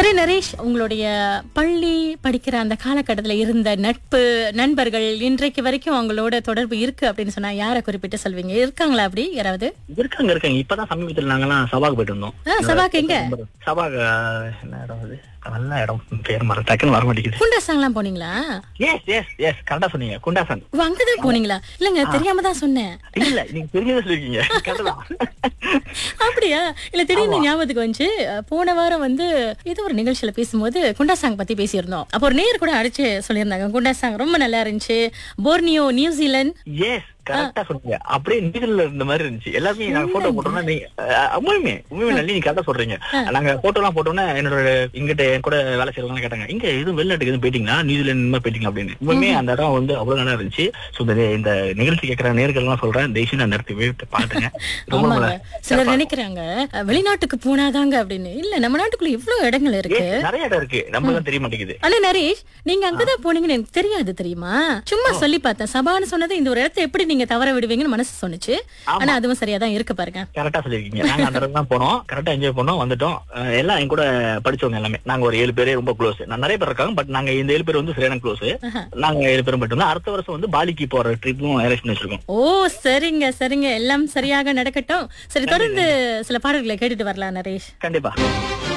சரி நரேஷ் உங்களுடைய பள்ளி படிக்கிற அந்த காலகட்டத்துல இருந்த நட்பு நண்பர்கள் இன்றைக்கு வரைக்கும் அவங்களோட தொடர்பு இருக்கு அப்படின்னு சொன்னா யாரை குறிப்பிட்டு சொல்வீங்க இருக்காங்களா அப்படி யாராவது இருக்காங்க இருக்காங்க இப்பதான் சமீபத்தில் நாங்கெல்லாம் சபாக்கு போயிட்டு இருந்தோம் ஆ, சபாக்கு எங்க சபாக்கு ஆஹ், என்ன இடம் அது நல்ல இடம் பேர் மர டக்குன்னு வர மாட்டேங்குது குண்டாசாங்கலாம் போனீங்களா எஸ் எஸ் எஸ் கரெக்டா சொன்னீங்க குண்டாசன் ஓ, அங்கதான் போனீங்களா இல்லங்க தெரியாம தான் சொன்னேன் இல்ல நீங்க தெரிஞ்சதை சொல்லிருக்கீங்க கரெக்டா அப்படியா இல்ல திடீர்னு ஞாபகத்துக்கு வந்துச்சு அஹ், போன வாரம் வந்து ஏதோ ஒரு நிகழ்ச்சியில பேசும்போது குண்டாசாங் பத்தி பேசியிருந்தோம் அப்போ ஒரு நேர் கூட அடிச்சு சொல்லியிருந்தாங்க குண்டாசாங் ரொம்ப நல்லா இருந்துச்சு போர்னியோ நியூசிலாந்து எஸ் கரெக்டா சொன்னீங்க அப்படியே நீதில இருந்த மாதிரி இருந்துச்சு எல்லாருமே நாங்க போட்டோ போட்டோம்னா நீங்க அஹ், உண்மையுமே உண்மையுமே நல்லி நீங்க கரெக்டா சொல்றீங்க நாங்க போட்டோ எல்லாம் போட்டோம்னா என்னோட இங்கிட்ட என் கூட வேலை செய்யறவங்க கேட்டாங்க இங்க எதுவும் வெளிநாட்டுக்கு எதுவும் போயிட்டீங்களா நியூசிலாந்து இந்த மாதிரி போயிட்டீங்களா அப்படின்னு உண்மையுமே அந்த இடம் வந்து அவ்வளவு நல்லா இருந்துச்சு சோ இந்த இந்த நிகழ்ச்சி கேட்கிற நேர்கள் எல்லாம் சொல்றேன் தயவுசெய்து அந்த இடத்துக்கு போய் பாத்துங்க ரொம்ப ஆமாங்க நல்லா- சிலர் நினைக்கிறாங்க அஹ், வெளிநாட்டுக்கு போனாதாங்க அப்படின்னு இல்ல நம்ம நாட்டுக்குள்ள இவ்வளவு இடங்கள் இருக்கு Yes, நிறைய இடம் இருக்கு நம்ம தான் தெரிய மாட்டேங்குது ஆனா நரேஷ் நீங்க அங்கதான் போனீங்கன்னு எனக்கு தெரியாது தெரியுமா சும்மா சொல்லி பார்த்தேன் சபான்னு சொன்னது இந்த ஒரு இடத்தை எப்படி நீங்க தவற விடுவீங்கன்னு மனசு சொன்னுச்சு ஆனா அதுவும் சரியா தான் இருக்கு பாருங்க கரெக்டா சொல்லிருக்கீங்க நாங்க அந்த இடத்துல தான் போனோம் கரெக்டா என்ஜாய் பண்ணோம் வந்துட்டோம் அஹ் எல்லாம் என் கூட படிச்சவங்க எல்லாமே நாங்க ஒரு ஏழு பேரே ரொம்ப க்ளோஸ் நான் நிறைய பேர் இருக்காங்க பட் நாங்க இந்த ஏழு பேர் வந்து சரியான க்ளோஸ் ஆஹா. நாங்க ஏழு பேரும் போயிட்டு வந்தோம் அடுத்த வருஷம் வந்து பாலிக்கு போற ட்ரிப்பும் அரேஞ்ச் பண்ணி வச்சிருக்கோம் ஓ சரிங்க சரிங்க எல்லாம் சரியாக நடக்கட்டும் சரி தொடர்ந்து சில பாடல்களை கேட்டுட்டு வரலாம் நரேஷ் கண்டிப்பா